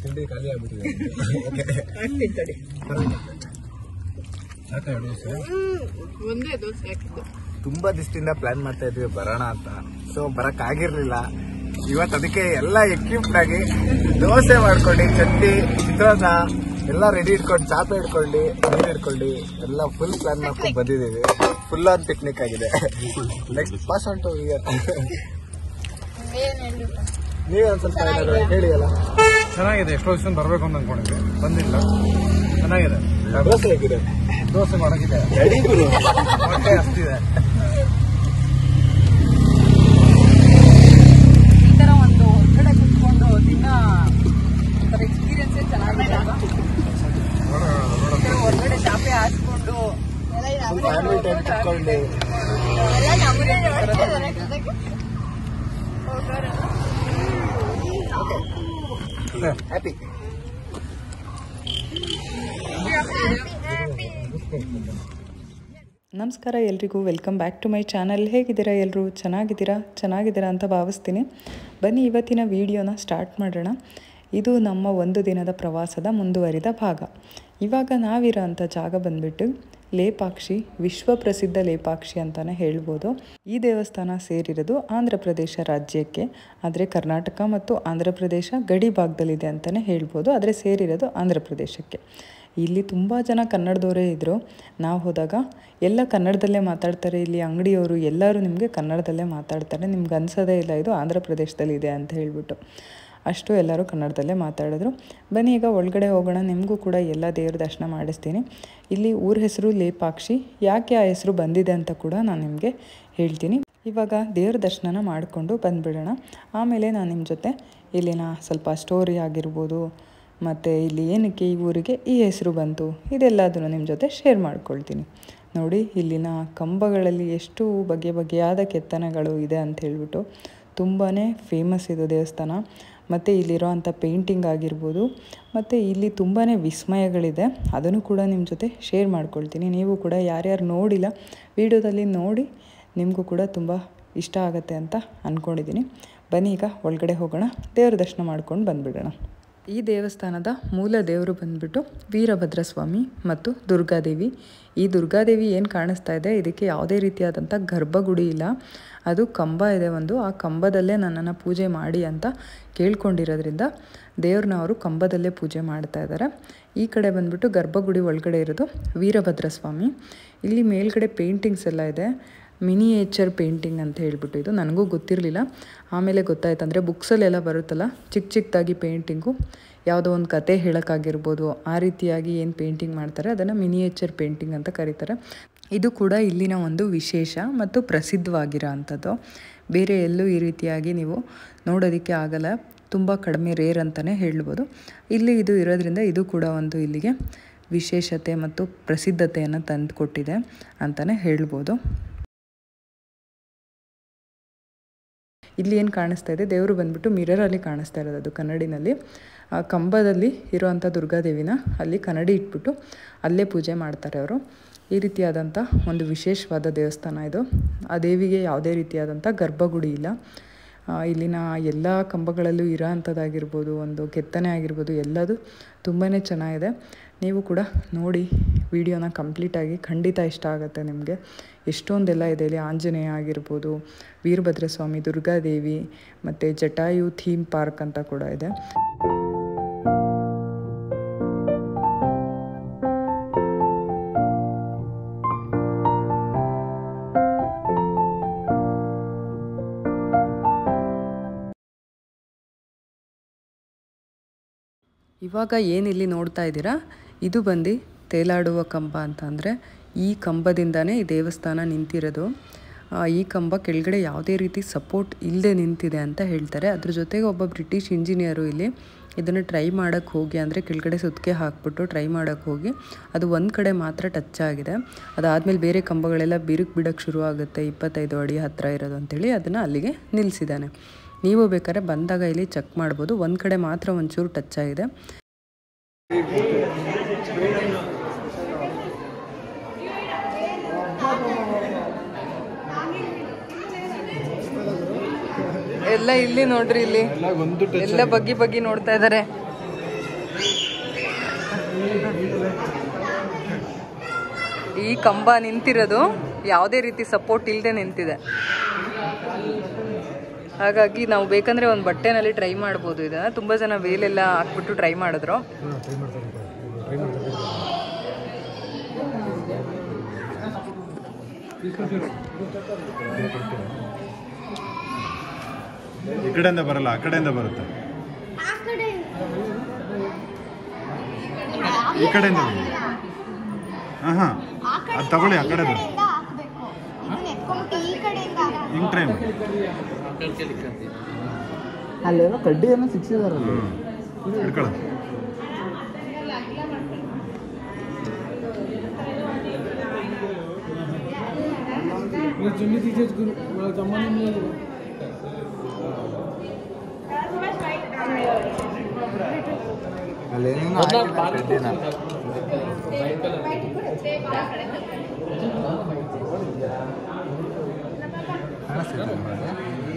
ತಿಂಡಿ ಖಾಲಿ ಆಗ್ಬಿಟ್ಟಿದೆ ಹಾಕ್ತೀನಿ ತಡಿ ಸಾಕ ಎರಡು ದಿವಸ ಒಂದೇ ದೋಸೆ ಹಾಕಿದ್ದು ತುಂಬಾ ದಿವಸದಿಂದ ಪ್ಲಾನ್ ಮಾಡ್ತಾ ಇದ್ವಿ ಬರೋಣ ಅಂತ ಸೊ ಬರಕ್ ಆಗಿರ್ಲಿಲ್ಲ ಇವತ್ತು ಅದಕ್ಕೆ ಎಲ್ಲ ಎಕ್ವಿಪ್ಡ್ ಆಗಿ ದೋಸೆ ಮಾಡ್ಕೊಂಡು ಚಟ್ನಿ ಚಿತ್ರಾನ್ನ ಎಲ್ಲ ರೆಡಿ ಇಟ್ಕೊಂಡು ಚಾಪೆ ಇಟ್ಕೊಂಡು ನೀರು ಇಟ್ಕೊಂಡು ಎಲ್ಲ ಫುಲ್ ಪ್ಲಾನ್ ಮಾಡ್ಕೊಂಡು ಬಂದಿದ್ದೀವಿ ಫುಲ್ ಆನ್ ಪಿಕ್ನಿಕ್ ಆಗಿದೆ ನೆಕ್ಸ್ಟ್ ಪಾಸ್ ಆನ್ ಟು ನೀವೇ ಒಂದ್ ಸ್ವಲ್ಪ ಏನಾದ್ರು ಹೇಳಿ ಅಲ್ಲ ಚೆನ್ನಾಗಿದೆ ಎಷ್ಟೋ ದಿವಸ ಬರ್ಬೇಕು ಅಂತ ಅನ್ಕೊಂಡಿದ್ದೆ ಬಂದಿಲ್ಲ ಚೆನ್ನಾಗಿದೆ ದೋಸೆ ಹೇಗಿದೆ ದೋಸೆ ಮಾಡೋಕ್ಕಿದೆ ಹೊಟ್ಟೆ ಹಸ್ತಿದೆ ಈ ತರ ಒಂದು ಹೊರಗಡೆ ಕುತ್ಕೊಂಡು ದಿನ ಎಕ್ಸ್ಪೀರಿಯನ್ಸ್ ಚೆನ್ನಾಗಿದೆ ಅಲ್ವಾ? ಈ ತರ ಹೊರಗಡೆ ಚಾಪೆ ಹಾಸ್ಕೊಂಡು ಫ್ಯಾಮಿಲಿ ಟೈಮ್ ಕುತ್ಕೊಂಡು ಹ್ಯಾಪಿ ನಮಸ್ಕಾರ ಎಲ್ರಿಗೂ welcome back to my channel ಹೇಗಿದ್ದೀರಾ ಎಲ್ಲರೂ ಚೆನ್ನಾಗಿದ್ದೀರಾ ಚೆನ್ನಾಗಿದ್ದೀರಾ ಅಂತ ಭಾವಿಸ್ತೀನಿ ಬನ್ನಿ ಇವತ್ತಿನ ವಿಡಿಯೋನ ಸ್ಟಾರ್ಟ್ ಮಾಡೋಣ ಇದು ನಮ್ಮ ಒಂದು ದಿನದ ಪ್ರವಾಸದ ಮುಂದುವರಿದ ಭಾಗ ಇವಾಗ ನಾವಿರೋ ಅಂಥ ಜಾಗ ಬಂದ್ಬಿಟ್ಟು ಲೇಪಾಕ್ಷಿ ವಿಶ್ವ ಪ್ರಸಿದ್ಧ ಲೇಪಾಕ್ಷಿ ಅಂತಲೇ ಹೇಳ್ಬೋದು ಈ ದೇವಸ್ಥಾನ ಸೇರಿರೋದು ಆಂಧ್ರ ಪ್ರದೇಶ ರಾಜ್ಯಕ್ಕೆ ಆದರೆ ಕರ್ನಾಟಕ ಮತ್ತು ಆಂಧ್ರ ಪ್ರದೇಶ ಗಡಿ ಭಾಗದಲ್ಲಿದೆ ಅಂತಲೇ ಹೇಳ್ಬೋದು ಆದರೆ ಸೇರಿರೋದು ಆಂಧ್ರ ಪ್ರದೇಶಕ್ಕೆ ಇಲ್ಲಿ ತುಂಬ ಜನ ಕನ್ನಡದವರೇ ಇದ್ದರು ನಾವು ಹೋದಾಗ ಎಲ್ಲ ಕನ್ನಡದಲ್ಲೇ ಮಾತಾಡ್ತಾರೆ ಇಲ್ಲಿ ಅಂಗಡಿಯವರು ಎಲ್ಲರೂ ನಿಮಗೆ ಕನ್ನಡದಲ್ಲೇ ಮಾತಾಡ್ತಾರೆ ನಿಮ್ಗೆ ಅನ್ಸೋದೇ ಇಲ್ಲ ಇದು ಆಂಧ್ರ ಪ್ರದೇಶದಲ್ಲಿ ಇದೆ ಅಂತ ಹೇಳ್ಬಿಟ್ಟು ಅಷ್ಟು ಎಲ್ಲರೂ ಕನ್ನಡದಲ್ಲೇ ಮಾತಾಡಿದ್ರು ಬನ್ನಿ ಈಗ ಒಳಗಡೆ ಹೋಗೋಣ ನಿಮಗೂ ಕೂಡ ಎಲ್ಲ ದೇವ್ರ ದರ್ಶನ ಮಾಡಿಸ್ತೀನಿ ಇಲ್ಲಿ ಊರ ಹೆಸರು ಲೇಪಾಕ್ಷಿ ಯಾಕೆ ಆ ಹೆಸರು ಬಂದಿದೆ ಅಂತ ಕೂಡ ನಾನು ನಿಮಗೆ ಹೇಳ್ತೀನಿ ಇವಾಗ ದೇವ್ರ ದರ್ಶನನ ಮಾಡಿಕೊಂಡು ಬಂದುಬಿಡೋಣ ಆಮೇಲೆ ನಾನು ನಿಮ್ಮ ಜೊತೆ ಇಲ್ಲಿನ ಸ್ವಲ್ಪ ಸ್ಟೋರಿ ಆಗಿರ್ಬೋದು ಮತ್ತು ಇಲ್ಲಿ ಏನಕ್ಕೆ ಈ ಊರಿಗೆ ಈ ಹೆಸರು ಬಂತು ಇದೆಲ್ಲದನ್ನು ನಿಮ್ಮ ಜೊತೆ ಶೇರ್ ಮಾಡ್ಕೊಳ್ತೀನಿ ನೋಡಿ ಇಲ್ಲಿನ ಕಂಬಗಳಲ್ಲಿ ಎಷ್ಟು ಬಗೆ ಬಗೆಯಾದ ಕೆತ್ತನೆಗಳು ಇದೆ ಅಂತ ಹೇಳ್ಬಿಟ್ಟು ತುಂಬಾ ಫೇಮಸ್ ಇದು ದೇವಸ್ಥಾನ ಮತ್ತು ಇಲ್ಲಿರೋ ಅಂಥ ಪೇಂಟಿಂಗ್ ಆಗಿರ್ಬೋದು ಮತ್ತು ಇಲ್ಲಿ ತುಂಬಾ ವಿಸ್ಮಯಗಳಿದೆ ಅದನ್ನು ಕೂಡ ನಿಮ್ಮ ಜೊತೆ ಶೇರ್ ಮಾಡ್ಕೊಳ್ತೀನಿ ನೀವು ಕೂಡ ಯಾರ್ಯಾರು ನೋಡಿಲ್ಲ ವಿಡಿಯೋದಲ್ಲಿ ನೋಡಿ ನಿಮಗೂ ಕೂಡ ತುಂಬ ಇಷ್ಟ ಆಗುತ್ತೆ ಅಂತ ಅಂದ್ಕೊಂಡಿದ್ದೀನಿ ಬನ್ನಿ ಈಗ ಒಳಗಡೆ ಹೋಗೋಣ ದೇವ್ರ ದರ್ಶನ ಮಾಡ್ಕೊಂಡು ಬಂದುಬಿಡೋಣ ಈ ದೇವಸ್ಥಾನದ ಮೂಲ ದೇವರು ಬಂದ್ಬಿಟ್ಟು ವೀರಭದ್ರ ಸ್ವಾಮಿ ಮತ್ತು ದುರ್ಗಾದೇವಿ ಈ ದುರ್ಗಾದೇವಿ ಏನು ಕಾಣಿಸ್ತಾ ಇದೆ ಇದಕ್ಕೆ ಯಾವುದೇ ರೀತಿಯಾದಂಥ ಗರ್ಭಗುಡಿ ಇಲ್ಲ ಅದು ಕಂಬ ಇದೆ ಒಂದು ಆ ಕಂಬದಲ್ಲೇ ನನ್ನನ್ನು ಪೂಜೆ ಮಾಡಿ ಅಂತ ಕೇಳ್ಕೊಂಡಿರೋದ್ರಿಂದ ದೇವ್ರನ್ನ ಅವರು ಕಂಬದಲ್ಲೇ ಪೂಜೆ ಮಾಡ್ತಾ ಇದ್ದಾರೆ ಈ ಕಡೆ ಬಂದ್ಬಿಟ್ಟು ಗರ್ಭಗುಡಿ ಒಳಗಡೆ ಇರೋದು ವೀರಭದ್ರ ಸ್ವಾಮಿ ಇಲ್ಲಿ ಮೇಲ್ಗಡೆ ಪೇಂಟಿಂಗ್ಸ್ ಎಲ್ಲ ಇದೆ ಮಿನಿಯೇಚರ್ ಪೇಂಟಿಂಗ್ ಅಂತ ಹೇಳ್ಬಿಟ್ಟು ಇದು ನನಗೂ ಗೊತ್ತಿರಲಿಲ್ಲ ಆಮೇಲೆ ಗೊತ್ತಾಯ್ತು ಅಂದರೆ ಬುಕ್ಸಲ್ಲೆಲ್ಲ ಬರುತ್ತಲ್ಲ ಚಿಕ್ಕ ಚಿಕ್ಕದಾಗಿ ಪೇಂಟಿಂಗು ಯಾವುದೋ ಒಂದು ಕತೆ ಹೇಳೋಕ್ಕಾಗಿರ್ಬೋದು ಆ ರೀತಿಯಾಗಿ ಏನು ಪೇಂಟಿಂಗ್ ಮಾಡ್ತಾರೆ ಅದನ್ನು ಮಿನಿಯೇಚರ್ ಪೇಂಟಿಂಗ್ ಅಂತ ಕರೀತಾರೆ ಇದು ಕೂಡ ಇಲ್ಲಿನ ಒಂದು ವಿಶೇಷ ಮತ್ತು ಪ್ರಸಿದ್ಧವಾಗಿರೋ ಅಂಥದ್ದು ಬೇರೆ ಎಲ್ಲೂ ಈ ರೀತಿಯಾಗಿ ನೀವು ನೋಡೋದಕ್ಕೆ ಆಗಲ್ಲ ತುಂಬ ಕಡಿಮೆ ರೇರ್ ಅಂತಲೇ ಹೇಳ್ಬೋದು ಇಲ್ಲಿ ಇದು ಇರೋದ್ರಿಂದ ಇದು ಕೂಡ ಒಂದು ಇಲ್ಲಿಗೆ ವಿಶೇಷತೆ ಮತ್ತು ಪ್ರಸಿದ್ಧತೆಯನ್ನು ತಂದು ಕೊಟ್ಟಿದೆ ಅಂತಲೇ ಹೇಳ್ಬೋದು ಇಲ್ಲಿ ಏನು ಕಾಣಿಸ್ತಾ ಇದೆ ದೇವರು ಬಂದ್ಬಿಟ್ಟು ಮಿರರಲ್ಲಿ ಕಾಣಿಸ್ತಾ ಇರೋದು ಅದು ಕನ್ನಡಿನಲ್ಲಿ ಆ ಕಂಬದಲ್ಲಿ ಇರುವಂಥ ದುರ್ಗಾದೇವಿನ ಅಲ್ಲಿ ಕನ್ನಡಿ ಇಟ್ಬಿಟ್ಟು ಅಲ್ಲೇ ಪೂಜೆ ಮಾಡ್ತಾರೆ ಅವರು ಈ ರೀತಿಯಾದಂಥ ಒಂದು ವಿಶೇಷವಾದ ದೇವಸ್ಥಾನ ಇದು ಆ ದೇವಿಗೆ ಯಾವುದೇ ರೀತಿಯಾದಂಥ ಗರ್ಭಗುಡಿ ಇಲ್ಲ ಆ, ಇಲ್ಲಿನ ಎಲ್ಲ ಕಂಬಗಳಲ್ಲೂ ಇರೋ ಅಂಥದ್ದಾಗಿರ್ಬೋದು ಒಂದು ಕೆತ್ತನೆ ಆಗಿರ್ಬೋದು ಎಲ್ಲದು ತುಂಬಾ ಚೆನ್ನಾಗಿದೆ ನೀವು ಕೂಡ ನೋಡಿ ವಿಡಿಯೋನ ಕಂಪ್ಲೀಟಾಗಿ ಖಂಡಿತ ಇಷ್ಟ ಆಗುತ್ತೆ ನಿಮಗೆ ಎಷ್ಟೊಂದೆಲ್ಲ ಇದೆ ಇಲ್ಲಿ ಆಂಜನೇಯ ಆಗಿರ್ಬೋದು ವೀರಭದ್ರ ಸ್ವಾಮಿ ದುರ್ಗಾದೇವಿ ಮತ್ತು ಜಟಾಯು ಥೀಮ್ ಪಾರ್ಕ್ ಅಂತ ಕೂಡ ಇದೆ ಇವಾಗ ಏನಿಲ್ಲಿ ನೋಡ್ತಾ ಇದ್ದೀರಾ ಇದು ಬಂದು ತೇಲಾಡುವ ಕಂಬ ಅಂತ ಅಂದರೆ ಈ ಕಂಬದಿಂದನೇ ಈ ದೇವಸ್ಥಾನ ನಿಂತಿರೋದು ಆ, ಈ ಕಂಬ ಕೆಳಗಡೆ ಯಾವುದೇ ರೀತಿ ಸಪೋರ್ಟ್ ಇಲ್ಲದೆ ನಿಂತಿದೆ ಅಂತ ಹೇಳ್ತಾರೆ ಅದ್ರ ಜೊತೆಗೆ ಒಬ್ಬ ಬ್ರಿಟಿಷ್ ಇಂಜಿನಿಯರು ಇಲ್ಲಿ ಇದನ್ನು ಟ್ರೈ ಮಾಡೋಕ್ಕೆ ಹೋಗಿ ಅಂದರೆ ಕೆಳಗಡೆ ಸುತ್ತಿಗೆ ಹಾಕ್ಬಿಟ್ಟು ಟ್ರೈ ಮಾಡೋಕ್ಕೆ ಹೋಗಿ ಅದು ಒಂದು ಕಡೆ ಮಾತ್ರ ಟಚ್ ಆಗಿದೆ ಅದಾದಮೇಲೆ ಬೇರೆ ಕಂಬಗಳೆಲ್ಲ ಬಿರುಕು ಬಿಡೋಕ್ಕೆ ಶುರು ಆಗುತ್ತೆ ಇಪ್ಪತ್ತೈದು ಅಡಿ ಹತ್ತಿರ ಇರೋದು ಅಂತೇಳಿ ಅದನ್ನು ಅಲ್ಲಿಗೆ ನಿಲ್ಲಿಸಿದ್ದಾನೆ ನೀವು ಬೇಕಾದ್ರೆ ಬಂದಾಗ ಇಲ್ಲಿ ಚೆಕ್ ಮಾಡ್ಬೋದು ಒಂದು ಕಡೆ ಮಾತ್ರ ಒಂಚೂರು ಟಚ್ ಆಗಿದೆ ಎಲ್ಲ ಇಲ್ಲಿ ನೋಡ್ರಿ ಇಲ್ಲಿ ಎಲ್ಲ ಬಗ್ಗಿ ಬಗ್ಗಿ ನೋಡ್ತಾ ಇದ್ದಾರೆ ಈ ಕಂಬ ನಿಂತಿರೋದು ಯಾವುದೇ ರೀತಿ ಸಪೋರ್ಟ್ ಇಲ್ಲದೆ ನಿಂತಿದೆ ಹಾಗಾಗಿ ನಾವು ಬೇಕಂದ್ರೆ ಒಂದು ಬಟ್ಟೆನಲ್ಲಿ ಟ್ರೈ ಮಾಡ್ಬೋದು ಇದನ್ನ ತುಂಬ ಜನ ವೇಲೆಲ್ಲ ಹಾಕ್ಬಿಟ್ಟು ಟ್ರೈ ಮಾಡಿದ್ರು ಟ್ರೈ ಮಾಡ್ತಾರೆ ಟ್ರೈ ಮಾಡ್ತಾರೆ ಈ ಕಡೆಯಿಂದ ಬರಲ್ಲ ಆ ಕಡೆಯಿಂದ ಬರುತ್ತೆ ಈ ಕಡೆಯಿಂದ ಬನ್ನಿ ಹಾಂ ಹಾಂ ಅದು ತಗೊಳ್ಳಿ ಆ ಕಡೆದು ಹಾಕ್ಬೇಕು ಇದನ್ನ ಎತ್ಕೊಂಡ್ಬಿಟ್ಟು ಈ ಕಡೆಯಿಂದ ಹಿಂಗೆ ಟ್ರೈ ಮಾಡಿ ಅಲ್ಲೇನೋ ಕಡ್ಡಿ ಏನೋ ಸಿಕ್ಸಿದಾರಲ್ಲ ಹ್ಞೂ ಹಿಡ್ಕೊಳ್ಳ ಅಲ್ಲೇನೇನೋ ಹಾಕಿದ್ದಾರೆ ಕಡ್ಡಿನ ಕಾಣಿಸ್ತಿದೆ ನಿಮಗೆ?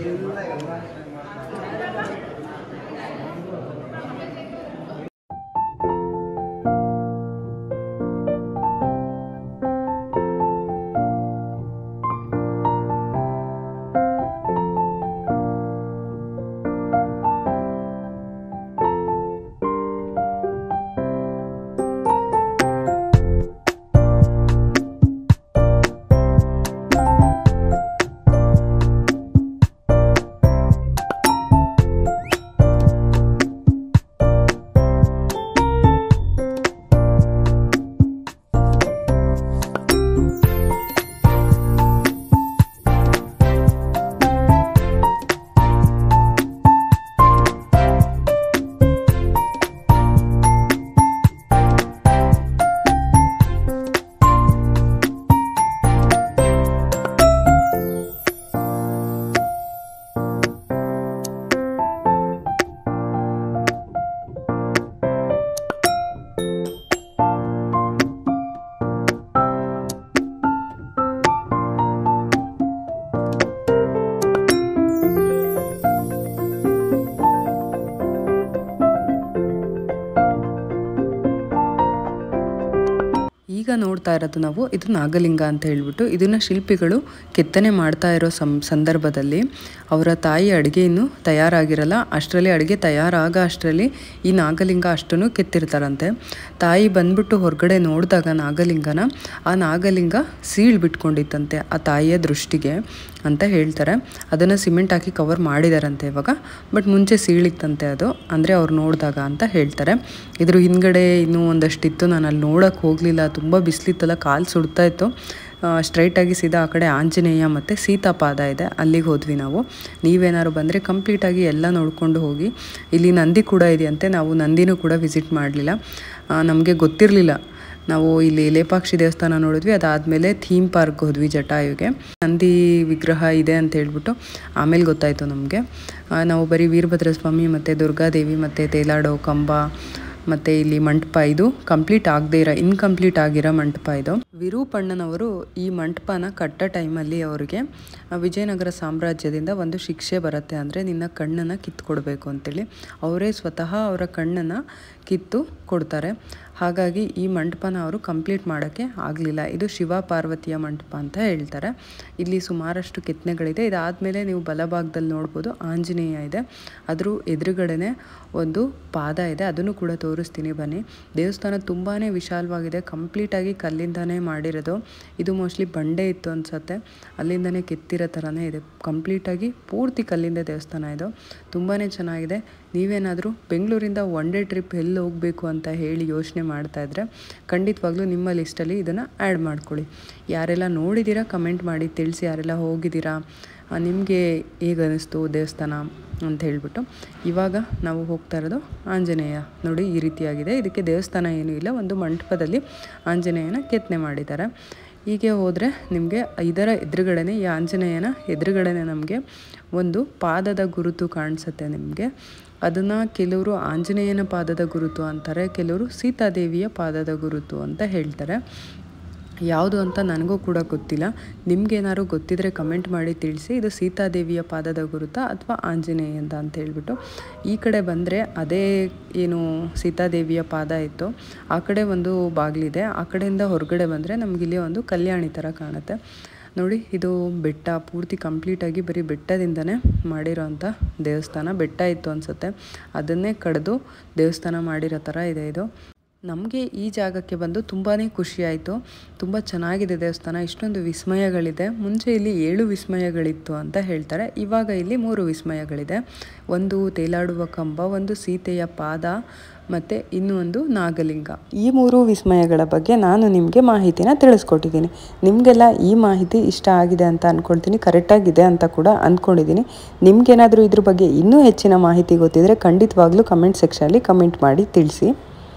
ಈಗ ನೋಡ್ತಾ ಇರೋದು ನಾವು ಇದು ನಾಗಲಿಂಗ ಅಂತ ಹೇಳ್ಬಿಟ್ಟು ಇದನ್ನ ಶಿಲ್ಪಿಗಳು ಕೆತ್ತನೆ ಮಾಡ್ತಾ ಇರೋ ಸಂ ಸಂದರ್ಭದಲ್ಲಿ ಅವರ ತಾಯಿ ಅಡುಗೆ ಇನ್ನೂ ತಯಾರಾಗಿರಲ್ಲ ಅಷ್ಟರಲ್ಲಿ ಅಡುಗೆ ತಯಾರಾಗ ಅಷ್ಟರಲ್ಲಿ ಈ ನಾಗಲಿಂಗ ಅಷ್ಟನ್ನು ಕೆತ್ತಿರ್ತಾರಂತೆ ತಾಯಿ ಬಂದ್ಬಿಟ್ಟು ಹೊರಗಡೆ ನೋಡಿದಾಗ ನಾಗಲಿಂಗನ ಆ ನಾಗಲಿಂಗ ಸೀಳ್ ಬಿಟ್ಕೊಂಡಿತ್ತಂತೆ ಆ ತಾಯಿಯ ದೃಷ್ಟಿಗೆ ಅಂತ ಹೇಳ್ತಾರೆ ಅದನ್ನು ಸಿಮೆಂಟ್ ಹಾಕಿ ಕವರ್ ಮಾಡಿದಾರಂತೆ ಇವಾಗ ಬಟ್ ಮುಂಚೆ ಸೀಳಿತ್ತಂತೆ ಅದು ಅಂದರೆ ಅವ್ರು ನೋಡಿದಾಗ ಅಂತ ಹೇಳ್ತಾರೆ ಇದ್ರ ಹಿಂದ್ಗಡೆ ಇನ್ನೂ ಒಂದಷ್ಟಿತ್ತು ನಾನು ಅಲ್ಲಿ ನೋಡೋಕ್ಕೆ ಹೋಗಲಿಲ್ಲ ತುಂಬ ಬಿಸಿಲಿತ್ತಲ್ಲ ಕಾಲು ಸುಡ್ತಾ ಇತ್ತು ಸ್ಟ್ರೈಟಾಗಿ ಸೀದಾ ಆ ಕಡೆ ಆಂಜನೇಯ ಮತ್ತು ಸೀತಾಪಾದ ಇದೆ ಅಲ್ಲಿಗೆ ಹೋದ್ವಿ ನಾವು ನೀವೇನಾದ್ರು ಬಂದರೆ ಕಂಪ್ಲೀಟಾಗಿ ಎಲ್ಲ ನೋಡ್ಕೊಂಡು ಹೋಗಿ ಇಲ್ಲಿ ನಂದಿ ಕೂಡ ಇದೆಯಂತೆ ನಾವು ನಂದಿನೂ ಕೂಡ ವಿಸಿಟ್ ಮಾಡಲಿಲ್ಲ ನಮಗೆ ಗೊತ್ತಿರಲಿಲ್ಲ ನಾವು ಇಲ್ಲಿ ಲೇಪಾಕ್ಷಿ ದೇವಸ್ಥಾನ ನೋಡಿದ್ವಿ ಅದಾದಮೇಲೆ ಥೀಮ್ ಪಾರ್ಕ್ ಹೋದ್ವಿ ಜಟಾಯುಗೆ ನಂದಿ ವಿಗ್ರಹ ಇದೆ ಅಂತ ಹೇಳ್ಬಿಟ್ಟು ಆಮೇಲೆ ಗೊತ್ತಾಯಿತು ನಮಗೆ ನಾವು ಬರೀ ವೀರಭದ್ರ ಸ್ವಾಮಿ ಮತ್ತು ದುರ್ಗಾದೇವಿ ಮತ್ತು ತೇಲಾಡೋ ಕಂಬ ಮತ್ತು ಇಲ್ಲಿ ಮಂಟಪ ಇದು ಕಂಪ್ಲೀಟ್ ಆಗದೇ ಇರೋ ಇನ್ಕಂಪ್ಲೀಟ್ ಆಗಿರೋ ಮಂಟಪ ಇದು ವಿರೂಪಣ್ಣನವರು ಈ ಮಂಟಪನ ಕಟ್ಟ ಟೈಮಲ್ಲಿ ಅವರಿಗೆ ಆ, ವಿಜಯನಗರ ಸಾಮ್ರಾಜ್ಯದಿಂದ ಒಂದು ಶಿಕ್ಷೆ ಬರುತ್ತೆ ಅಂದರೆ ನಿನ್ನ ಕಣ್ಣನ್ನು ಕಿತ್ಕೊಡ್ಬೇಕು ಅಂತೇಳಿ ಅವರೇ ಸ್ವತಃ ಅವರ ಕಣ್ಣನ್ನು ಕಿತ್ತು ಕೊಡ್ತಾರೆ ಹಾಗಾಗಿ ಈ ಮಂಟಪನ ಅವರು ಕಂಪ್ಲೀಟ್ ಮಾಡೋಕ್ಕೆ ಆಗಲಿಲ್ಲ ಇದು ಶಿವ ಪಾರ್ವತಿಯ ಮಂಟಪ ಅಂತ ಹೇಳ್ತಾರೆ ಇಲ್ಲಿ ಸುಮಾರಷ್ಟು ಕೆತ್ತನೆಗಳಿದೆ ಇದಾದಮೇಲೆ ನೀವು ಬಲಭಾಗದಲ್ಲಿ ನೋಡ್ಬೋದು ಆಂಜನೇಯ ಇದೆ ಅದ್ರ ಎದುರುಗಡೆನೆ ಒಂದು ಪಾದ ಇದೆ ಅದನ್ನು ಕೂಡ ತೋರಿಸ್ತೀನಿ ಬನ್ನಿ ದೇವಸ್ಥಾನ ತುಂಬಾ ವಿಶಾಲವಾಗಿದೆ ಕಂಪ್ಲೀಟಾಗಿ ಕಲ್ಲಿಂದನೇ ಮಾಡಿರೋದು ಇದು ಮೋಸ್ಟ್ಲಿ ಬಂಡೆ ಇತ್ತು ಅನ್ಸತ್ತೆ ಅಲ್ಲಿಂದನೇ ಕೆತ್ತಿರೋ ಥರನೇ ಇದೆ ಕಂಪ್ಲೀಟಾಗಿ ಪೂರ್ತಿ ಕಲ್ಲಿಂದ ದೇವಸ್ಥಾನ ಇದು ತುಂಬಾ ಚೆನ್ನಾಗಿದೆ ನೀವೇನಾದರೂ ಬೆಂಗಳೂರಿಂದ ಒನ್ ಡೇ ಟ್ರಿಪ್ ಎಲ್ಲಿ ಹೋಗಬೇಕು ಅಂತ ಹೇಳಿ ಯೋಚನೆ ಮಾಡ್ತಾ ಇದ್ರೆ ಖಂಡಿತವಾಗ್ಲೂ ನಿಮ್ಮ ಲಿಸ್ಟಲ್ಲಿ ಇದನ್ನು ಆ್ಯಡ್ ಮಾಡ್ಕೊಳ್ಳಿ ಯಾರೆಲ್ಲ ನೋಡಿದ್ದೀರಾ ಕಮೆಂಟ್ ಮಾಡಿ ತಿಳಿಸಿ ಯಾರೆಲ್ಲ ಹೋಗಿದ್ದೀರಾ ನಿಮಗೆ ಹೇಗೆ ಅನ್ನಿಸ್ತು ದೇವಸ್ಥಾನ ಅಂತ ಹೇಳ್ಬಿಟ್ಟು ಇವಾಗ ನಾವು ಹೋಗ್ತಾ ಇರೋದು ಆಂಜನೇಯ ನೋಡಿ ಈ ರೀತಿಯಾಗಿದೆ ಇದಕ್ಕೆ ದೇವಸ್ಥಾನ ಏನೂ ಇಲ್ಲ ಒಂದು ಮಂಟಪದಲ್ಲಿ ಆಂಜನೇಯನ ಕೆತ್ತನೆ ಮಾಡಿದ್ದಾರೆ ಹೀಗೆ ಹೋದರೆ ನಿಮಗೆ ಇದರ ಎದುರುಗಡೆನೆ ಈ ಆಂಜನೇಯನ ಎದುರುಗಡೆನೆ ನಮಗೆ ಒಂದು ಪಾದದ ಗುರುತು ಕಾಣಿಸುತ್ತೆ ನಿಮಗೆ ಅದನ್ನು ಕೆಲವರು ಆಂಜನೇಯನ ಪಾದದ ಗುರುತು ಅಂತಾರೆ ಕೆಲವರು ಸೀತಾದೇವಿಯ ಪಾದದ ಗುರುತು ಅಂತ ಹೇಳ್ತಾರೆ ಯಾವುದು ಅಂತ ನನಗೂ ಕೂಡ ಗೊತ್ತಿಲ್ಲ ನಿಮ್ಗೇನಾದ್ರು ಗೊತ್ತಿದ್ರೆ ಕಮೆಂಟ್ ಮಾಡಿ ತಿಳಿಸಿ ಇದು ಸೀತಾದೇವಿಯ ಪಾದದ ಗುರುತ ಅಥವಾ ಆಂಜನೇಯಂದ ಅಂತ ಹೇಳ್ಬಿಟ್ಟು ಈ ಕಡೆ ಬಂದರೆ ಅದೇ ಏನು ಸೀತಾದೇವಿಯ ಪಾದ ಇತ್ತು ಆ ಕಡೆ ಒಂದು ಬಾಗಿಲಿದೆ ಆ ಕಡೆಯಿಂದ ಹೊರಗಡೆ ಬಂದರೆ ನಮಗಿಲ್ಲಿ ಒಂದು ಕಲ್ಯಾಣಿ ಥರ ಕಾಣುತ್ತೆ ನೋಡಿ ಇದು ಬೆಟ್ಟ ಪೂರ್ತಿ ಕಂಪ್ಲೀಟಾಗಿ ಬರೀ ಬೆಟ್ಟದಿಂದನೇ ಮಾಡಿರೋಂಥ ದೇವಸ್ಥಾನ ಬೆಟ್ಟ ಇತ್ತು ಅನಿಸುತ್ತೆ ಅದನ್ನೇ ಕಡಿದು ದೇವಸ್ಥಾನ ಮಾಡಿರೋ ಥರ ಇದೆ ಇದು ನಮಗೆ ಈ ಜಾಗಕ್ಕೆ ಬಂದು ತುಂಬಾ ಖುಷಿ ಆಯಿತು ತುಂಬ ಚೆನ್ನಾಗಿದೆ ದೇವಸ್ಥಾನ ಇಷ್ಟೊಂದು ವಿಸ್ಮಯಗಳಿದೆ ಮುಂಚೆ ಇಲ್ಲಿ ಏಳು ವಿಸ್ಮಯಗಳಿತ್ತು ಅಂತ ಹೇಳ್ತಾರೆ ಇವಾಗ ಇಲ್ಲಿ ಮೂರು ವಿಸ್ಮಯಗಳಿದೆ ಒಂದು ತೇಲಾಡುವ ಕಂಬ ಒಂದು ಸೀತೆಯ ಪಾದ ಮತ್ತು ಇನ್ನೂ ಒಂದು ನಾಗಲಿಂಗ ಈ ಮೂರು ವಿಸ್ಮಯಗಳ ಬಗ್ಗೆ ನಾನು ನಿಮಗೆ ಮಾಹಿತಿನ ತಿಳಿಸ್ಕೊಟ್ಟಿದ್ದೀನಿ ನಿಮಗೆಲ್ಲ ಈ ಮಾಹಿತಿ ಇಷ್ಟ ಆಗಿದೆ ಅಂತ ಅಂದ್ಕೊಳ್ತೀನಿ ಕರೆಕ್ಟಾಗಿದೆ ಅಂತ ಕೂಡ ಅಂದ್ಕೊಂಡಿದ್ದೀನಿ ನಿಮ್ಗೇನಾದರೂ ಇದ್ರ ಬಗ್ಗೆ ಇನ್ನೂ ಹೆಚ್ಚಿನ ಮಾಹಿತಿ ಗೊತ್ತಿದ್ರೆ ಖಂಡಿತವಾಗ್ಲೂ ಕಮೆಂಟ್ ಸೆಕ್ಷನಲ್ಲಿ ಕಮೆಂಟ್ ಮಾಡಿ ತಿಳಿಸಿ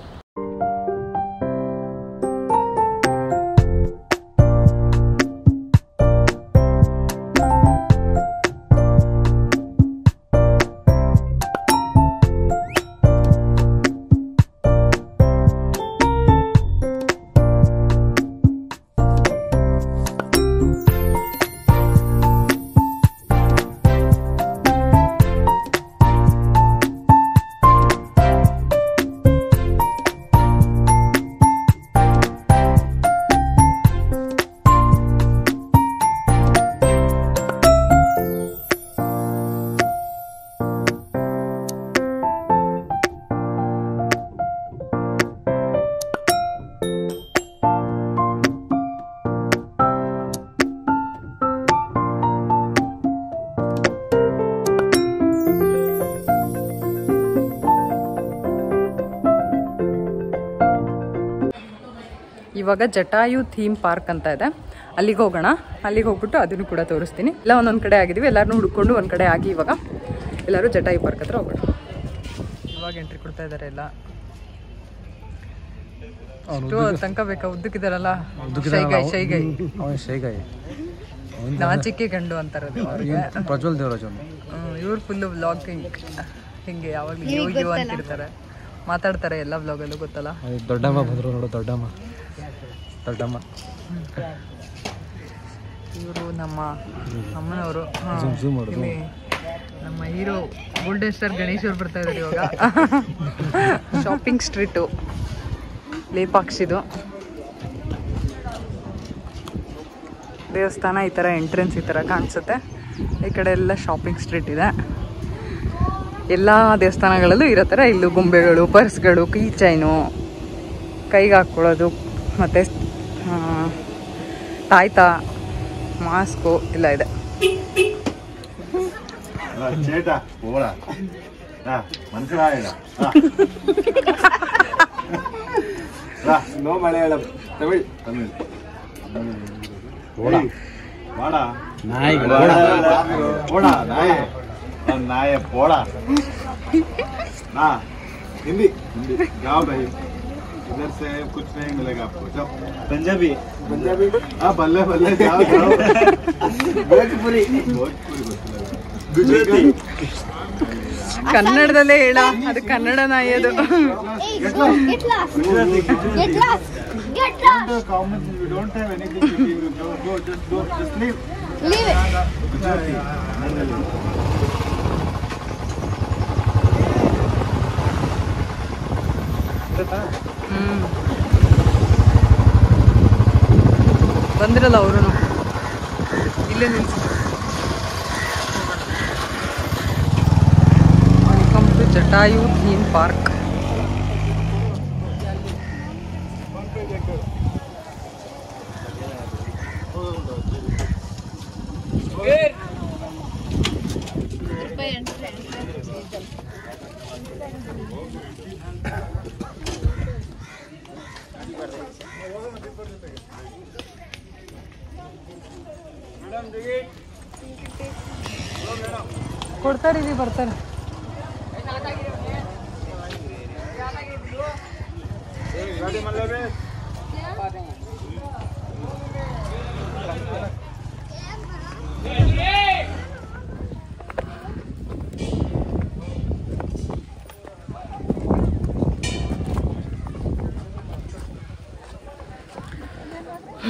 ಇವಾಗ ಜಟಾಯು ಥೀಮ್ ಪಾರ್ಕ್ ಅಂತ ಇದೆ ಅಲ್ಲಿಗೆ ಹೋಗೋಣ ಅಲ್ಲಿಗೆ ಹೋಗ್ಬಿಟ್ಟು ಅದನ್ನು ಕೂಡ ತೋರಿಸ್ತೀನಿ ಎಲ್ಲ ಒಂದೊಂದು ಕಡೆ ಆಗಿದ್ದೀವಿ ಎಲ್ಲರನ್ನೂ ಹುಡ್ಕೊಂಡು ಒಂದು ಕಡೆ ಆಗಿ ಇವಾಗ ಎಲ್ಲರೂ ಜಟಾಯು ಪಾರ್ಕ್ ಹತ್ರ ಹೋಗೋಣ ಇವಾಗ ಎಂಟ್ರಿ ಕೊಡ್ತಾ ಇದ್ದಾರೆ ಎಲ್ಲ ಎಷ್ಟು ತನಕ ಬೇಕಾ ಉದ್ದಕ್ಕಿದಾರಲ್ಲ ಶೈಗೈ ಶೈಗೈ ಅವನು ಶೈಗಾಯಿ ನಾಚಿಕೆ ಗಂಡು ಅಂತಾರದು ಅವ್ರಿಗೆ ಪ್ರಜ್ವಲ್ ದೇವರಾಜ್ ಅವನು ಇವ್ರು ಫುಲ್ಲು ವ್ಲಾಗಿಂಗ್ ಹಿಂಗೆ ಯಾವಾಗಲೂ ಯೋ ಯೋ ಅಂತಿರ್ತಾರೆ ಮಾತಾಡ್ತಾರೆ ಎಲ್ಲ ವ್ಲಾಗಲ್ಲೂ ಗೊತ್ತಲ್ಲ ದೊಡ್ಡಮ್ಮ ಬಂದರು ನೋಡು ದೊಡ್ಡಮ್ಮ ದೊಡ್ಡಮ್ಮ ಇವರು ನಮ್ಮ ಅಮ್ಮನವರು ಹಾ, Zoom, zoom ಮಾಡು, ಇಲ್ಲಿ ನಮ್ಮ ಹೀರೋ ಗೋಲ್ಡನ್ ಸ್ಟಾರ್ ಗಣೇಶ್ ಅವ್ರು ಬರ್ತಾ ಇದ್ದಾರೆ ಇವಾಗ ಶಾಪಿಂಗ್ ಸ್ಟ್ರೀಟು ಲೇಪಾಕ್ಷಿದು ದೇವಸ್ಥಾನ ಈ ಥರ ಎಂಟ್ರೆನ್ಸ್ ಈ ಥರ ಕಾಣಿಸುತ್ತೆ ಈ ಕಡೆ ಎಲ್ಲ ಶಾಪಿಂಗ್ ಸ್ಟ್ರೀಟ್ ಇದೆ ಎಲ್ಲ ದೇವಸ್ಥಾನಗಳಲ್ಲೂ ಇರೋ ಥರ ಇಲ್ಲೂ ಗೊಂಬೆಗಳು ಪರ್ಸ್ಗಳು ಕೀ ಚೈನು ಕೈಗೆ ಹಾಕ್ಕೊಳ್ಳೋದು ಮತ್ತು ತಾಯ್ತ ಮಾಸ್ಕು ಎಲ್ಲ ಇದೆ ചേട്ടാ പോടാ ആ മനസ്സിലായടാ ನೋ ಮಲಯಾಳಂ ತಮಿಳ್ തമിഴ് പോടാ വാടാ ನಾಯಿ പോടാ പോടാ നായ ആ, നായ പോടാ ना हिंदी हिंदी जाओ भाई इधर से कुछ नहीं मिलेगा आपको जाओ पंजाबी पंजाबी हाँ बल्ले बल्ले जाओ जाओ भोजपुरी भोजपुरी गुजराती ಕನ್ನಡದಲ್ಲೇ ಹೇಳ ಅದು ಕನ್ನಡ ನಾಯಿ ಅದು Hey, get lost. Get lost. Get lost. Get lost. Comments, we don't have anything to give you. Go, go, just go, just leave. Leave it. Gujarati. Nandali. ಹ್ಮ್ ಬಂದಿರಲ್ಲ ಅವರು ಇಲ್ಲೇ ನಿಲ್ಸಿ welcome to Jatayu theme park ಕೊಡ್ತಾರೆ ಇಲ್ಲಿ ಬರ್ತಾರೆ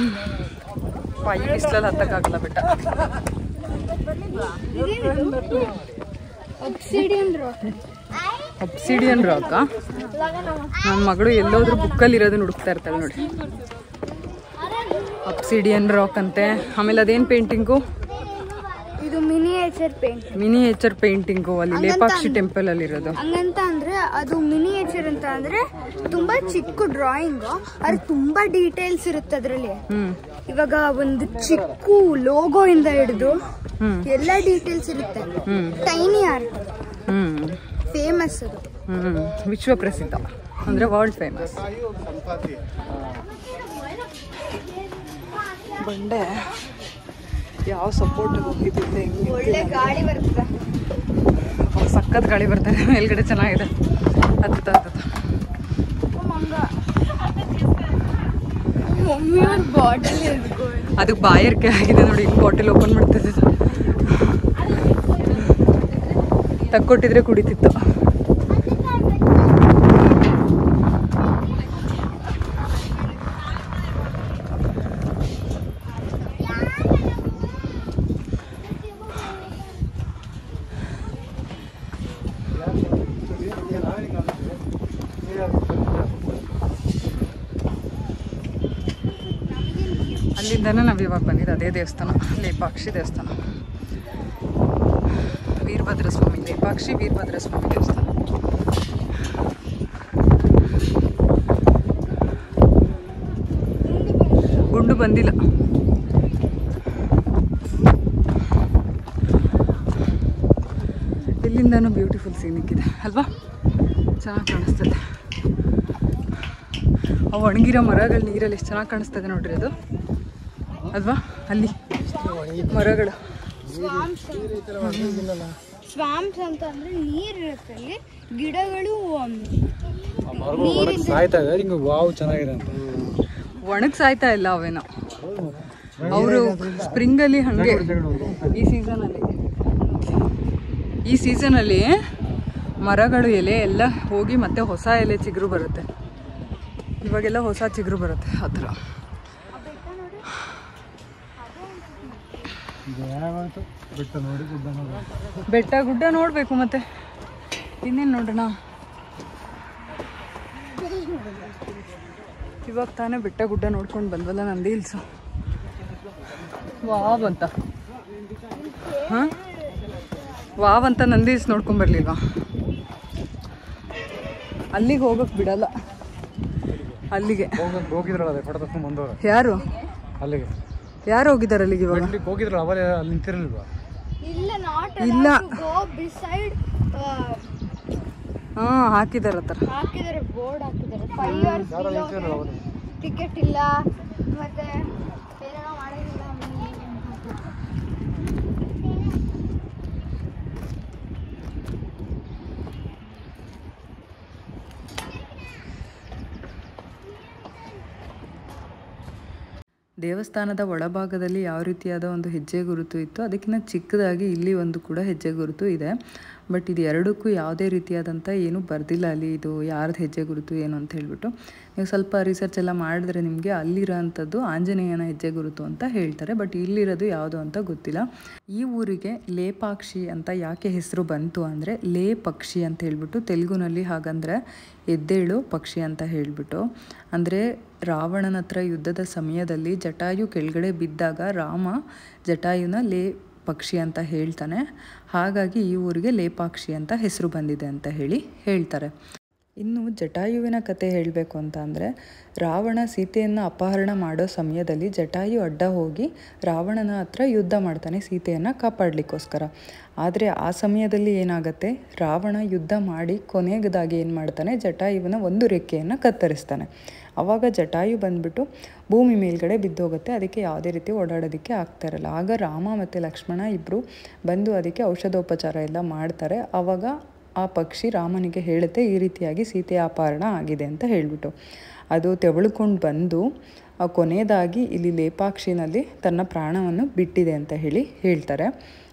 pi ಬಿಸಿಲಲ್ಲಿ ಹತ್ತಕ್ಕಾಗಲ್ಲ ಬೆಟ್ಟ ಒಬ್ಸಿಡಿಯನ್ rock ಅಬ್ಸಿಡಿಯನ್ ರಾಕ ನನ್ನ ಮಗಳು ಎಲ್ಲೋದ್ರೂ ಬುಕ್ಕಲ್ಲಿ ಇರೋದನ್ನ ಹುಡುಕ್ತಾ ಇರ್ತಾಳೆ ನೋಡಿ ಅಬ್ಸಿಡಿಯನ್ ರಾಕ್ ಅಂತೆ ಆಮೇಲೆ ಅದೇನು ಪೇಂಟಿಂಗು ಇದು ಮಿನಿಯೇಚರ್ ಪೇಂಟ್ ಮಿನಿಯೇಚರ್ ಪೇಂಟಿಂಗು ಅಲ್ಲಿ ಲೇಪಾಕ್ಷಿ ಟೆಂಪಲ್ ಅಲ್ಲಿ ಇರೋದು ಹಂಗಂತ ಅಂದ್ರೆ ಅದು ಮಿನಿಯೇಚರ್ ಅಂತ ಅಂದ್ರೆ ತುಂಬಾ ಚಿಕ್ಕ ಡ್ರಾಯಿಂಗ್ ಅದು ತುಂಬಾ ಡೀಟೇಲ್ಸ್ ಇರುತ್ತೆ ಅದ್ರಲ್ಲಿ ಹ್ಮ್ ಇವಾಗ ಒಂದು ಚಿಕ್ಕ ಲೋಗೋ ಇಂದ ಹಿಡಿದು ಹ್ಮ್. ಎಲ್ಲ ಡೀಟೇಲ್ಸ್ ಇರುತ್ತೆ ಹ್ಮ್ ಟೈನಿ ಆರ್ಟ್ ಹ್ಮ್ ಫೇಮಸ್ ಅದು ಹ್ಮ್ ವಿಶ್ವ ಪ್ರಸಿದ್ಧ ಅಂದ್ರೆ ವರ್ಲ್ಡ್ ಫೇಮಸ್ ಬಂಡೆ ಯಾವ ಸಪೋರ್ಟ್ ಹೋಗಿದ್ದಿಲ್ಲ ಒಳ್ಳೆ ಗಾಳಿ ಬರ್ತದೆ ಸಖತ್ ಗಾಳಿ ಬರ್ತಾರೆ ಮೇಲ್ಗಡೆ ಚೆನ್ನಾಗಿದೆ ಹತ್ತುತ್ತ ಹತ್ತುತ್ತ ಮಮ್ಮಿ ಅವ್ರ ಬಾಟಲ್ ಅದು ಬಾಯರ್ಕೆ ಆಗಿದೆ ನೋಡಿ ಹಿಂಗ್ ಬಾಟಲ್ ಓಪನ್ ಮಾಡ್ತಿದ್ದೆ ತಕ್ಕೊಟ್ಟಿದ್ರೆ ಕುಡಿತಿತ್ತು ಅಲ್ಲಿಂದನೇ ನಾವು ಇವಾಗ ಬಂದಿದ್ದು ಅದೇ ದೇವಸ್ಥಾನ ಲೇಪಾಕ್ಷಿ ದೇವಸ್ಥಾನ ವೀರಭದ್ರ ಸ್ವಾಮಿ ಲೇಪಾಕ್ಷಿ ವೀರಭದ್ರ ಸ್ವಾಮಿ ದೇವಸ್ಥಾನ ಗುಂಡು ಬಂದಿಲ್ಲ ಇಲ್ಲಿಂದನೂ ಬ್ಯೂಟಿಫುಲ್ ಸೀನಿಕ್ ಇದೆ ಅಲ್ವಾ ಚೆನ್ನಾಗಿ ಕಾಣಿಸ್ತದೆ ಅವು ಒಣಗಿರೋ ಮರಗಳು ನೀರಲ್ಲಿ ಎಷ್ಟು ಚೆನ್ನಾಗಿ ಕಾಣಿಸ್ತದೆ ನೋಡ್ರಿ ಅದು ಅಲ್ವಾ ಅಲ್ಲಿ ಮರಗಳು ಸ್ವಾಮ್ಸ್ ಅಂತ ಅಂದ್ರೆ ನೀರ್ ಇರುತ್ತೆ ಅಲ್ಲಿ ಗಿಡಗಳು um, ಸಾಯ್ತಾ ಇದೆ ಹಿಂಗೆ ವಾವ್ ಚೆನ್ನಾಗಿದೆ ಅಂತ ಒಣಗ್ ಸಾಯ್ತಾ ಇಲ್ಲ ಅವೇನೋ ಅವರು ಸ್ಪ್ರಿಂಗಲ್ಲಿ ಹಂಗೆ ಈ ಸೀಸನಲ್ಲಿ ಈ ಸೀಸನಲ್ಲಿ ಮರಗಳು ಎಲೆ ಎಲ್ಲ ಹೋಗಿ ಮತ್ತೆ ಹೊಸ ಎಲೆ ಚಿಗುರು ಬರುತ್ತೆ ಇವಾಗೆಲ್ಲ ಹೊಸ ಚಿಗುರು ಬರುತ್ತೆ ಆ ಥರ ಯಾವಾಯ್ತು ಬಿಟ್ಟು ನೋಡಿ ಗುಡ್ಡ ನೋಡಿ ಬೆಟ್ಟ ಗುಡ್ಡ ನೋಡಬೇಕು ಮತ್ತೆ ಇನ್ನೇನು ನೋಡೋಣ ಇವಾಗ ತಾನೇ ಬೆಟ್ಟ ಗುಡ್ಡ ನೋಡ್ಕೊಂಡು ಬಂದ್ವಲ್ಲ ನಂದಿ ಹಿಲ್ಸು ವಾವ್ ಅಂತ ಹಾಂ ವಾವ್ ಅಂತ ನಂದಿ ಹಿಲ್ಸ್ ನೋಡ್ಕೊಂಡ್ ಬರ್ಲಿಲ್ವಾ ಅಲ್ಲಿಗೆ ಹೋಗಕ್ ಬಿಡಲ್ಲ ಅಲ್ಲಿಗೆ ಹೋಗಿ ಹೋಗಿದ್ರಲ್ಲ ಅದೇ ಫೋಟೋ ತಗೊಂಡು ಬಂದವ್ರು ಯಾರು ಅಲ್ಲಿಗೆ ಯಾರು ಹೋಗಿದ್ದಾರೆ ಅಲ್ಲಿಗೆ ಇವಾಗ ಅಲ್ಲಿಗೆ ಹೋಗಿದ್ರಲ್ಲ ಅವರೇ ಅಲ್ಲಿ ನಿಂತಿರಲಿಲ್ವಾ ಇಲ್ಲ ನಾಟ್ ಇಲ್ಲ. ಗೋ ಬಿಸೈಡ್ ಹಾಂ ಹಾಕಿದ್ದಾರೆ ಆ ಥರ ಹಾಕಿದ್ದಾರೆ ಬೋರ್ಡ್ ಹಾಕಿದ್ದಾರೆ ಫೈವ್ ಅವರ್ಸ್ ಟಿಕೆಟ್ ಇಲ್ಲ ಮತ್ತೆ ಏನೇನೋ ಮಾಡೋದಿಲ್ಲ ದೇವಸ್ಥಾನದ ಒಳಭಾಗದಲ್ಲಿ ಯಾವ ರೀತಿಯಾದ ಒಂದು ಹೆಜ್ಜೆ ಗುರುತು ಇತ್ತು ಅದಕ್ಕಿಂತ ಚಿಕ್ಕದಾಗಿ ಇಲ್ಲಿ ಒಂದು ಕೂಡ ಹೆಜ್ಜೆ ಗುರುತು ಇದೆ ಬಟ್ ಇದು ಎರಡಕ್ಕೂ ಯಾವುದೇ ರೀತಿಯಾದಂಥ ಏನೂ ಬರ್ದಿಲ್ಲ ಅಲ್ಲಿ ಇದು ಯಾರ್ದು ಹೆಜ್ಜೆ ಗುರುತು ಏನು ಅಂತ ಹೇಳ್ಬಿಟ್ಟು ನೀವು ಸ್ವಲ್ಪ ರಿಸರ್ಚ್ ಎಲ್ಲ ಮಾಡಿದ್ರೆ ನಿಮಗೆ ಅಲ್ಲಿರೋ ಅಂಥದ್ದು ಆಂಜನೇಯನ ಹೆಜ್ಜೆ ಗುರುತು ಅಂತ ಹೇಳ್ತಾರೆ ಬಟ್ ಇಲ್ಲಿರೋದು ಯಾವುದು ಅಂತ ಗೊತ್ತಿಲ್ಲ ಈ ಊರಿಗೆ ಲೇಪಾಕ್ಷಿ ಅಂತ ಯಾಕೆ ಹೆಸರು ಬಂತು ಅಂದರೆ ಲೇ ಪಕ್ಷಿ ಅಂತ ಹೇಳ್ಬಿಟ್ಟು ತೆಲುಗುನಲ್ಲಿ ಹಾಗಂದ್ರೆ ಎದ್ದೇಳು ಪಕ್ಷಿ ಅಂತ ಹೇಳ್ಬಿಟ್ಟು ಅಂದರೆ ರಾವಣನ ಹತ್ರ ಯುದ್ಧದ ಸಮಯದಲ್ಲಿ ಜಟಾಯು ಕೆಳಗಡೆ ಬಿದ್ದಾಗ ರಾಮ ಜಟಾಯುನ ಲೇ ಪಕ್ಷಿ ಅಂತ ಹೇಳ್ತಾನೆ ಹಾಗಾಗಿ ಈ ಊರಿಗೆ ಲೇಪಾಕ್ಷಿ ಅಂತ ಹೆಸರು ಬಂದಿದೆ ಅಂತ ಹೇಳಿ ಹೇಳ್ತಾರೆ ಇನ್ನು ಜಟಾಯುವಿನ ಕತೆ ಹೇಳಬೇಕು ಅಂತ ಅಂದರೆ ರಾವಣ ಸೀತೆಯನ್ನು ಅಪಹರಣ ಮಾಡೋ ಸಮಯದಲ್ಲಿ ಜಟಾಯು ಅಡ್ಡ ಹೋಗಿ ರಾವಣನ ಹತ್ರ ಯುದ್ಧ ಮಾಡ್ತಾನೆ ಸೀತೆಯನ್ನು ಕಾಪಾಡಲಿಕ್ಕೋಸ್ಕರ ಆದರೆ ಆ ಸಮಯದಲ್ಲಿ ಏನಾಗುತ್ತೆ ರಾವಣ ಯುದ್ಧ ಮಾಡಿ ಕೊನೆಗದಾಗಿ ಏನು ಮಾಡ್ತಾನೆ ಜಟಾಯುವಿನ ಒಂದು ರೆಕ್ಕೆಯನ್ನು ಕತ್ತರಿಸ್ತಾನೆ ಆವಾಗ ಜಟಾಯು ಬಂದ್ಬಿಟ್ಟು ಭೂಮಿ ಮೇಲ್ಗಡೆ ಬಿದ್ದೋಗುತ್ತೆ ಅದಕ್ಕೆ ಯಾವುದೇ ರೀತಿ ಓಡಾಡೋದಕ್ಕೆ ಆಗ್ತಾ ಇರಲ್ಲ ಆಗ ರಾಮ ಮತ್ತು ಲಕ್ಷ್ಮಣ ಇಬ್ಬರು ಬಂದು ಅದಕ್ಕೆ ಔಷಧೋಪಚಾರ ಎಲ್ಲ ಮಾಡ್ತಾರೆ ಆವಾಗ ಆ ಪಕ್ಷಿ ರಾಮನಿಗೆ ಹೇಳುತ್ತೆ ಈ ರೀತಿಯಾಗಿ ಸೀತೆಯ ಅಪಹರಣ ಆಗಿದೆ ಅಂತ ಹೇಳಿಬಿಟ್ಟು ಅದು ತೆವಳ್ಕೊಂಡು ಬಂದು ಆ ಕೊನೆಯದಾಗಿ ಇಲ್ಲಿ ಲೇಪಾಕ್ಷಿನಲ್ಲಿ ತನ್ನ ಪ್ರಾಣವನ್ನು ಬಿಟ್ಟಿದೆ ಅಂತ ಹೇಳಿ ಹೇಳ್ತಾರೆ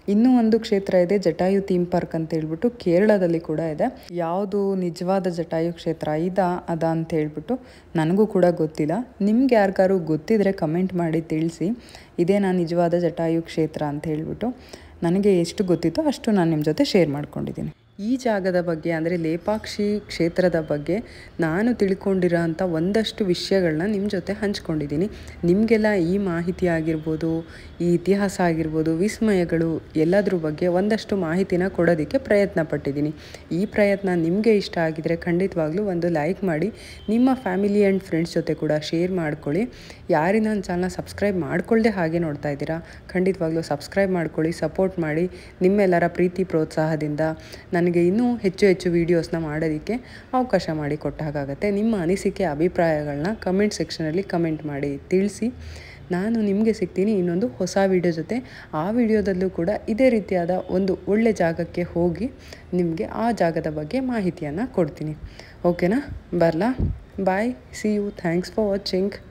ಇನ್ನೂ ಒಂದು ಕ್ಷೇತ್ರ ಇದೆ ಜಟಾಯು ಥೀಮ್ ಪಾರ್ಕ್ ಅಂತ ಹೇಳ್ಬಿಟ್ಟು ಕೇರಳದಲ್ಲಿ ಕೂಡ ಇದೆ ಯಾವುದು ನಿಜವಾದ ಜಟಾಯು ಕ್ಷೇತ್ರ ಇದಾ ಅದ ಅಂತ ಹೇಳ್ಬಿಟ್ಟು ನನಗೂ ಕೂಡ ಗೊತ್ತಿಲ್ಲ ನಿಮ್ಗೆ ಯಾರಿಗಾರು ಗೊತ್ತಿದ್ರೆ ಕಮೆಂಟ್ ಮಾಡಿ ತಿಳಿಸಿ ಇದೇನಾ ನಿಜವಾದ ಜಟಾಯು ಕ್ಷೇತ್ರ ಅಂತ ಹೇಳ್ಬಿಟ್ಟು ನನಗೆ ಎಷ್ಟು ಗೊತ್ತಿತ್ತೋ ಅಷ್ಟು ನಾನು ನಿಮ್ಮ ಜೊತೆ ಶೇರ್ ಮಾಡ್ಕೊಂಡಿದ್ದೀನಿ ಈ ಜಾಗದ ಬಗ್ಗೆ ಅಂದರೆ ಲೇಪಾಕ್ಷಿ ಕ್ಷೇತ್ರದ ಬಗ್ಗೆ ನಾನು ತಿಳ್ಕೊಂಡಿರೋ ಅಂಥ ಒಂದಷ್ಟು ವಿಷಯಗಳನ್ನ ನಿಮ್ಮ ಜೊತೆ ಹಂಚ್ಕೊಂಡಿದ್ದೀನಿ ನಿಮಗೆಲ್ಲ ಈ ಮಾಹಿತಿ ಆಗಿರ್ಬೋದು ಈ ಇತಿಹಾಸ ಆಗಿರ್ಬೋದು ವಿಸ್ಮಯಗಳು ಎಲ್ಲದ್ರ ಬಗ್ಗೆ ಒಂದಷ್ಟು ಮಾಹಿತಿನ ಕೊಡೋದಕ್ಕೆ ಪ್ರಯತ್ನ ಪಟ್ಟಿದ್ದೀನಿ ಈ ಪ್ರಯತ್ನ ನಿಮಗೆ ಇಷ್ಟ ಆಗಿದರೆ ಖಂಡಿತವಾಗ್ಲೂ ಒಂದು ಲೈಕ್ ಮಾಡಿ ನಿಮ್ಮ ಫ್ಯಾಮಿಲಿ ಆ್ಯಂಡ್ ಫ್ರೆಂಡ್ಸ್ ಜೊತೆ ಕೂಡ ಶೇರ್ ಮಾಡ್ಕೊಳ್ಳಿ ಯಾರಿ ನನ್ನ ಚಾನಲ್ನ ಸಬ್ಸ್ಕ್ರೈಬ್ ಮಾಡ್ಕೊಳ್ಳದೆ ಹಾಗೆ ನೋಡ್ತಾ ಇದ್ದೀರಾ ಖಂಡಿತವಾಗ್ಲೂ ಸಬ್ಸ್ಕ್ರೈಬ್ ಮಾಡ್ಕೊಳ್ಳಿ ಸಪೋರ್ಟ್ ಮಾಡಿ ನಿಮ್ಮೆಲ್ಲರ ಪ್ರೀತಿ ಪ್ರೋತ್ಸಾಹದಿಂದ ನನಗೆ ಇನ್ನೂ ಹೆಚ್ಚು ಹೆಚ್ಚು ವೀಡಿಯೋಸ್ನ ಮಾಡೋದಕ್ಕೆ ಅವಕಾಶ ಮಾಡಿ ಕೊಟ್ಟ ಹಾಗಾಗತ್ತೆ ನಿಮ್ಮ ಅನಿಸಿಕೆ ಅಭಿಪ್ರಾಯಗಳನ್ನ ಕಮೆಂಟ್ ಸೆಕ್ಷನಲ್ಲಿ ಕಮೆಂಟ್ ಮಾಡಿ ತಿಳಿಸಿ ನಾನು ನಿಮಗೆ ಸಿಗ್ತೀನಿ ಇನ್ನೊಂದು ಹೊಸ ವಿಡಿಯೋ ಜೊತೆ ಆ ವಿಡಿಯೋದಲ್ಲೂ ಕೂಡ ಇದೇ ರೀತಿಯಾದ ಒಂದು ಒಳ್ಳೆ ಜಾಗಕ್ಕೆ ಹೋಗಿ ನಿಮಗೆ ಆ ಜಾಗದ ಬಗ್ಗೆ ಮಾಹಿತಿಯನ್ನು ಕೊಡ್ತೀನಿ ಓಕೆನಾ ಬರಲಾ bye see you thanks for watching